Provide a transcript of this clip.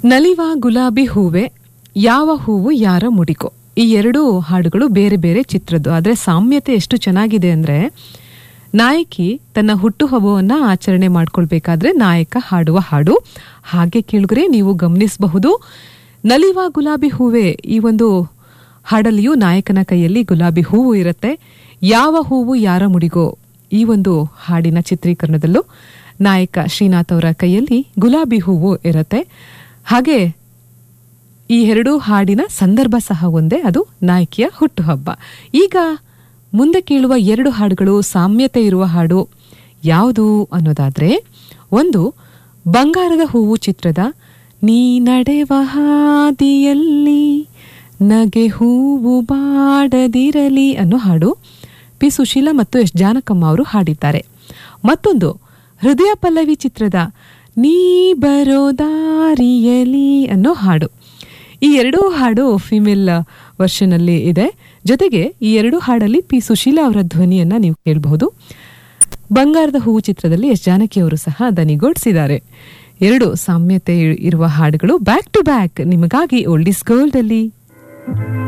ನಲಿವ ಗುಲಾಬಿ ಹೂವೆ ಯಾವ ಹೂವು ಯಾರ ಮುಡಿಕೋ ಈ ಎರಡು ಹಾಡುಗಳು ಬೇರೆ ಬೇರೆ ಚಿತ್ರದ್ದು ಆದರೆ ಸಾಮ್ಯತೆ ಎಷ್ಟು ಚೆನ್ನಾಗಿದೆ ಅಂದ್ರೆ ನಾಯಕಿ ತನ್ನ ಹುಟ್ಟುಹಬ್ಬವನ್ನ ಆಚರಣೆ ಮಾಡ್ಕೊಳ್ಬೇಕಾದ್ರೆ ನಾಯಕ ಹಾಡುವ ಹಾಡು ಹಾಗೆ ಕೇಳಿದ್ರೆ ನೀವು ಗಮನಿಸಬಹುದು ನಲಿವ ಗುಲಾಬಿ ಹೂವೆ ಈ ಒಂದು ಹಾಡಲ್ಲಿಯೂ ನಾಯಕನ ಕೈಯಲ್ಲಿ ಗುಲಾಬಿ ಹೂವು ಇರುತ್ತೆ ಯಾವ ಹೂವು ಯಾರ ಮುಡಿಗೋ ಈ ಒಂದು ಹಾಡಿನ ಚಿತ್ರೀಕರಣದಲ್ಲೂ ನಾಯಕ ಶ್ರೀನಾಥ್ ಅವರ ಕೈಯಲ್ಲಿ ಗುಲಾಬಿ ಹೂವು ಇರುತ್ತೆ ಹಾಗೆ ಈ ಎರಡೂ ಹಾಡಿನ ಸಂದರ್ಭ ಸಹ ಒಂದೇ ಅದು ನಾಯಕಿಯ ಹುಟ್ಟುಹಬ್ಬ ಈಗ ಮುಂದೆ ಕೇಳುವ ಎರಡು ಹಾಡುಗಳು ಸಾಮ್ಯತೆ ಇರುವ ಹಾಡು ಯಾವುದು ಅನ್ನೋದಾದ್ರೆ ಒಂದು ಬಂಗಾರದ ಹೂವು ಚಿತ್ರದ ನೀ ನಡೆವ ಹಾದಿಯಲ್ಲಿ ನಗೆ ಹೂವು ಬಾಡದಿರಲಿ ಅನ್ನೋ ಹಾಡು ಪಿ ಸುಶೀಲಾ ಮತ್ತು ಎಸ್ ಜಾನಕಮ್ಮ ಅವರು ಹಾಡಿದ್ದಾರೆ ಮತ್ತೊಂದು ಹೃದಯ ಪಲ್ಲವಿ ಚಿತ್ರದ ನೀ ಬರೋ ದಾರಿಯಲಿ ಅನ್ನೋ ಹಾಡು ಈ ಎರಡೂ ಹಾಡು ಫಿಮೇಲ್ ವರ್ಷನ್ ಅಲ್ಲಿ ಇದೆ ಜೊತೆಗೆ ಈ ಎರಡು ಹಾಡಲ್ಲಿ ಪಿ ಸುಶೀಲಾ ಅವರ ಧ್ವನಿಯನ್ನ ನೀವು ಕೇಳಬಹುದು ಬಂಗಾರದ ಹೂವು ಚಿತ್ರದಲ್ಲಿ ಎಸ್ ಜಾನಕಿ ಅವರು ಸಹ ದನಿಗೂಡಿಸಿದ್ದಾರೆ ಎರಡು ಸಾಮ್ಯತೆ ಇರುವ ಹಾಡುಗಳು ಬ್ಯಾಕ್ ಟು ಬ್ಯಾಕ್ ನಿಮಗಾಗಿ ಓಲ್ಡ್ ಇಸ್ ಗೋಲ್ಡ್ ಅಲ್ಲಿ